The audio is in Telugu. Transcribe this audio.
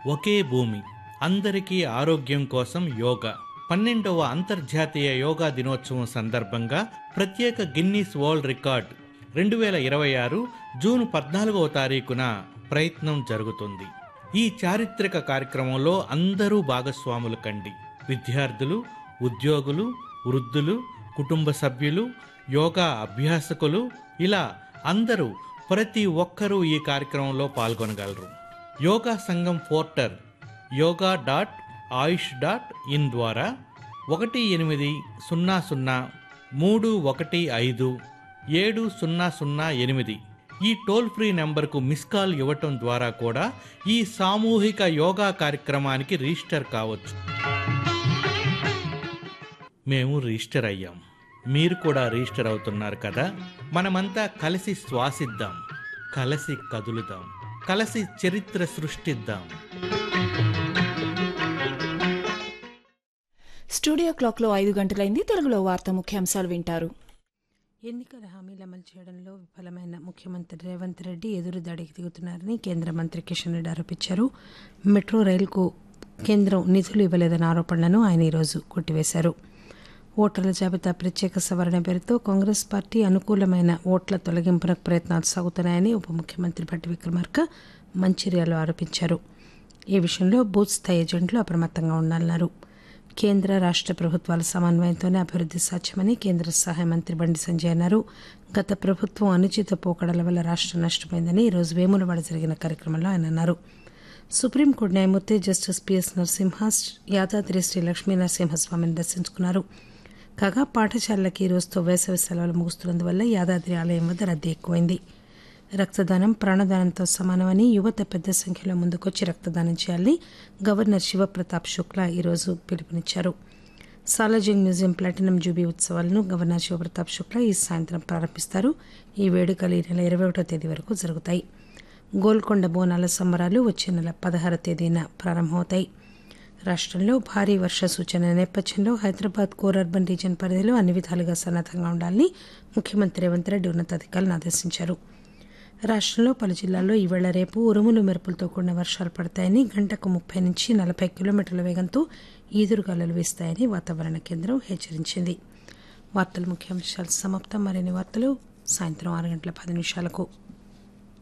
ఒకే భూమి అందరికీ ఆరోగ్యం కోసం యోగా పన్నెండవ అంతర్జాతీయ యోగా దినోత్సవం సందర్భంగా ప్రత్యేక గిన్నీస్ వరల్డ్ రికార్డ్ రెండు వేల ఇరవై ఆరు జూన్ పద్నాలుగవ తారీఖున ప్రయత్నం జరుగుతుంది ఈ చారిత్రక కార్యక్రమంలో అందరూ భాగస్వాములు కండి విద్యార్థులు ఉద్యోగులు వృద్ధులు కుటుంబ సభ్యులు యోగా అభ్యాసకులు ఇలా అందరూ ప్రతి ఒక్కరూ ఈ కార్యక్రమంలో పాల్గొనగలరు Yoga Sangam portal yoga dot Ayush dot in ద్వారా ఒకటి ఎనిమిది సున్నా సున్నా మూడు ఒకటి ఐదు ఏడు సున్నా సున్నా ఎనిమిది ఈ టోల్ ఫ్రీ నెంబర్కు మిస్ కాల్ ఇవ్వటం ద్వారా కూడా ఈ సామూహిక యోగా కార్యక్రమానికి రిజిస్టర్ కావచ్చు మేము రిజిస్టర్ అయ్యాం మీరు కూడా రిజిస్టర్ అవుతున్నారు కదా మనమంతా కలిసి శ్వాసిద్దాం కలిసి కదులుదాం కలిసి చరిత్ర సృష్టిద్దాం స్టూడియో క్లాక్లో ఐదు గంటలైంది తెలుగులో వార్త ముఖ్యాంశాలు వింటారు ఎన్నికల హామీలు అమలు చేయడంలో విఫలమైన ముఖ్యమంత్రి రేవంత్ రెడ్డి ఎదురుదాడికి దిగుతున్నారని కేంద్ర మంత్రి కిషన్ రెడ్డి ఆరోపించారు మెట్రో రైలుకు కేంద్రం నిధులు ఇవ్వలేదన్న ఆరోపణలను ఆయన ఈరోజు కొట్టివేశారు ఓటర్ల జాబితా ప్రత్యేక సవరణ పేరుతో కాంగ్రెస్ పార్టీ అనుకూలమైన ఓట్ల తొలగింపునకు ప్రయత్నాలు సాగుతున్నాయని ఉప ముఖ్యమంత్రి భట్టి విక్రమార్క మంచిర్యాలో ఆరోపించారు ఈ విషయంలో బూత్ స్థాయి ఏజెంట్లు అప్రమత్తంగా ఉండాలన్నారు కేంద్ర రాష్ట్ర ప్రభుత్వాల సమన్వయంతోనే అభివృద్ధి సాధ్యమని కేంద్ర సహాయ మంత్రి బండి సంజయ్ అన్నారు గత ప్రభుత్వం అనుచిత పోకడల వల్ల రాష్ట్రం నష్టపోయిందని ఈరోజు వేములవాడ జరిగిన కార్యక్రమంలో ఆయన అన్నారు సుప్రీంకోర్టు న్యాయమూర్తి జస్టిస్ పిఎస్ నరసింహ యాదాద్రి శ్రీ లక్ష్మీ నరసింహస్వామిని దర్శించుకున్నారు కాగా పాఠశాలలకి ఈ రోజుతో వేసవి సెలవులు ముగుస్తున్నందువల్ల యాదాద్రి ఆలయం వద్ద రద్దీ ఎక్కువైంది రక్తదానం ప్రాణదానంతో సమానమని యువత పెద్ద సంఖ్యలో ముందుకొచ్చి రక్తదానం చేయాలని గవర్నర్ శివప్రతాప్ శుక్లా ఈరోజు పిలుపునిచ్చారు సాలాజింగ్ మ్యూజియం ప్లాటినం జూబీ ఉత్సవాలను గవర్నర్ శివప్రతాప్ శుక్లా ఈ సాయంత్రం ప్రారంభిస్తారు ఈ వేడుకలు ఈ నెల ఇరవై ఒకటో తేదీ వరకు జరుగుతాయి గోల్కొండ బోనాల సంబరాలు వచ్చే నెల పదహార తేదీన ప్రారంభమవుతాయి రాష్ట్రంలో భారీ వర్ష సూచన నేపథ్యంలో హైదరాబాద్ కోర్ అర్బన్ రీజియన్ పరిధిలో అన్ని విధాలుగా సన్నద్దంగా ఉండాలని ముఖ్యమంత్రి రేవంత్ రెడ్డి ఉన్నతాధికారులను ఆదేశించారు రాష్ట్రంలో పలు జిల్లాల్లో ఈవేళ రేపు ఉరుములు మెరుపులతో కూడిన వర్షాలు పడతాయని గంటకు ముప్పై నుంచి నలభై కిలోమీటర్ల వేగంతో ఈదురుగాలులు వీస్తాయని వాతావరణ కేంద్రం హెచ్చరించింది వార్తల ముఖ్యాంశాలు సమాప్తం మరిన్ని వార్తలు సాయంత్రం ఆరు గంటల పది నిమిషాలకు